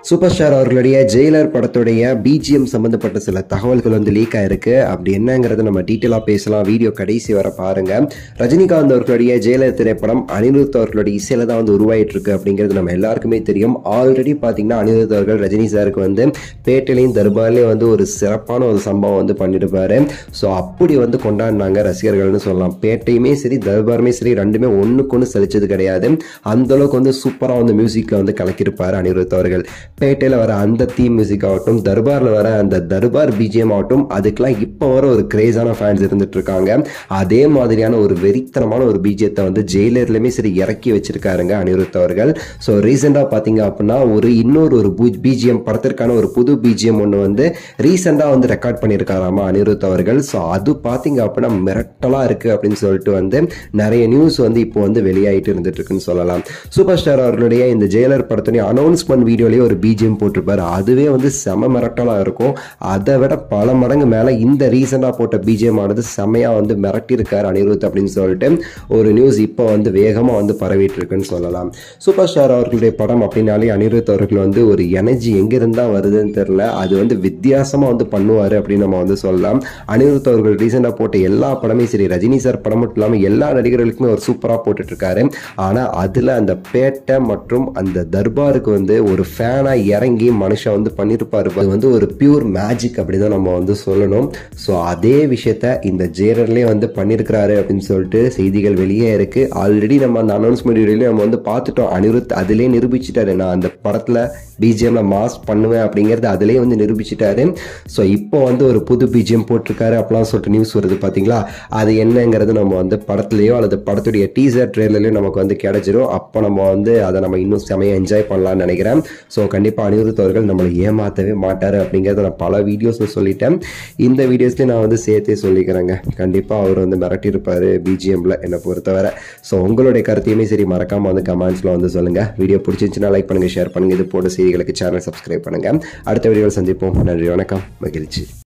super star அவர்களுடைய Jailer படத்துடைய BGM சம்பந்தப்பட்ட சில தகவல்கள் வந்து லீக் ஆயிருக்கு அப்படி என்னங்கிறத நம்ம டீட்டெயிலாக பேசலாம் வீடியோ கடைசி வர பாருங்க ரஜினிகாந்த் அவர்களுடைய ஜெயிலர் திரைப்படம் அனிருத் அவர்களுடைய இசையில தான் வந்து உருவாயிட்டு இருக்கு அப்படிங்கிறது நம்ம எல்லாருக்குமே தெரியும் ஆல்ரெடி பார்த்தீங்கன்னா அனிருத் அவர்கள் ரஜினி சாருக்கு வந்து பேட்டையிலையும் தர்பார்லையும் வந்து ஒரு சிறப்பான ஒரு சம்பவம் வந்து பண்ணியிருப்பாரு ஸோ அப்படி வந்து கொண்டாடினாங்க ரசிகர்கள்னு சொல்லலாம் பேட்டையுமே சரி தர்பாருமே சரி ரெண்டுமே ஒன்றுக்கு ஒன்று சலிச்சது கிடையாது அந்த அளவுக்கு வந்து சூப்பராக வந்து மியூசிக்கில் வந்து கலக்கியிருப்பாரு அனிருத் அவர்கள் பேட்டையில் வர அந்த தீம் மியூசிக் ஆகட்டும் தர்பாரில் வர அந்த தர்பார் பிஜிஎம் ஆகட்டும் அதுக்கெல்லாம் இப்போ வர ஒரு கிரேஸான ஃபேன்ஸ் இருந்துட்டு இருக்காங்க அதே மாதிரியான ஒரு வெறித்தனமான ஒரு பிஜிஎத்தை வந்து ஜெயிலர்லையுமே சரி இறக்கி வச்சிருக்காருங்க அனிருத் அவர்கள் ஸோ ரீசெண்டாக பார்த்தீங்க அப்படின்னா ஒரு இன்னொரு ஒரு பிஜிஎம் படத்திற்கான ஒரு புது பிஜிஎம் ஒன்று வந்து ரீசெண்டாக வந்து ரெக்கார்ட் பண்ணியிருக்காராமா அனிருத் அவர்கள் ஸோ அது பார்த்தீங்க அப்படின்னா மிரட்டலாக இருக்குது அப்படின்னு சொல்லிட்டு வந்து நிறைய நியூஸ் வந்து இப்போ வந்து வெளியாயிட்டு இருந்துட்டு இருக்குன்னு சொல்லலாம் சூப்பர் ஸ்டார் அவர்களுடைய இந்த ஜெயிலர் படத்துடைய அனௌன்ஸ்மெண்ட் வீடியோலேயே ஒரு பிஜிஎம் போட்டிருப்பாரு அதுவே வந்து செம மிரட்டலாக இருக்கும் அதை விட பல மடங்கு மேலே இந்த ரீசெண்டாக போட்ட பிஜிஎம் ஆனது செமையாக வந்து மிரட்டியிருக்காரு அனிருத் அப்படின்னு சொல்லிட்டு ஒரு நியூஸ் இப்போ வந்து வேகமாக வந்து பரவிட்டு இருக்குன்னு சொல்லலாம் சூப்பர் ஸ்டார் அவர்களுடைய படம் அப்படின்னாலே அனிருத் அவர்கள் வந்து ஒரு எனர்ஜி எங்கிருந்தா வருதுன்னு தெரில அது வந்து வித்தியாசமாக வந்து பண்ணுவார் அப்படின்னு நம்ம வந்து சொல்லலாம் அனிருத் அவர்கள் ரீசெண்டாக போட்ட எல்லா படமே சரி ரஜினி சார் படம் மட்டும் இல்லாமல் எல்லா நடிகர்களுக்குமே ஒரு சூப்பராக போட்டுட்டு இருக்காரு ஆனால் அதில் அந்த பேட்டை மற்றும் அந்த தர்பாருக்கு வந்து ஒரு ஃபேனாக இறங்கி மனுஷன் வந்து பண்ணியிருப்பாரு அது வந்து ஒரு பியூர் மேஜிக் அப்படி தான் நம்ம வந்து சொல்லணும் ஸோ அதே விஷயத்த இந்த ஜேரர்லேயே வந்து பண்ணியிருக்கிறாரு அப்படின்னு சொல்லிட்டு செய்திகள் வெளியே இருக்கு ஆல்ரெடி நம்ம அந்த அனௌன்ஸ்மெண்ட் வீடியோலையும் நம்ம வந்து பார்த்துட்டோம் அனிருத் அதிலே நிரூபிச்சிட்டாரு நான் அந்த படத்தில் பிஜிஎம்ல மாஸ் பண்ணுவேன் அப்படிங்கிறது அதிலே வந்து நிரூபிச்சிட்டாரு ஸோ இப்போ வந்து ஒரு புது பிஜிஎம் போட்டிருக்காரு அப்படிலாம் சொல்லிட்டு நியூஸ் வருது பார்த்தீங்களா அது என்னங்கிறது நம்ம வந்து படத்துலையோ அல்லது படத்துடைய டீசர் ட்ரெயிலர்லையோ நமக்கு வந்து கிடைச்சிரும் அப்போ நம்ம வந்து அதை நம்ம இன்னும் செமையாக என்ஜாய் பண்ணலாம்னு நினைக்கிறேன் ஸோ கண்டிப்பாக அனிருத் அவர்கள் நம்மளை ஏமாற்றவே மாட்டார் அப்படிங்கிறத நான் பல வீடியோஸில் சொல்லிட்டேன் இந்த வீடியோஸ்லேயும் நான் வந்து சேர்த்தே சொல்லிக்கிறேங்க கண்டிப்பாக அவர் வந்து மிரட்டியிருப்பார் பிஜிஎம்ல என்னை பொறுத்தவரை ஸோ உங்களுடைய கருத்தையுமே சரி மறக்காமல் வந்து கமெண்ட்ஸில் வந்து சொல்லுங்கள் வீடியோ பிடிச்சிருந்துச்சுன்னா லைக் பண்ணுங்கள் ஷேர் பண்ணுங்கள் இது போன்ற செய்திகளுக்கு சேனல் சப்ஸ்கிரைப் பண்ணுங்கள் அடுத்த வீடியோவில் சந்திப்போம் நன்றி வணக்கம் மகிழ்ச்சி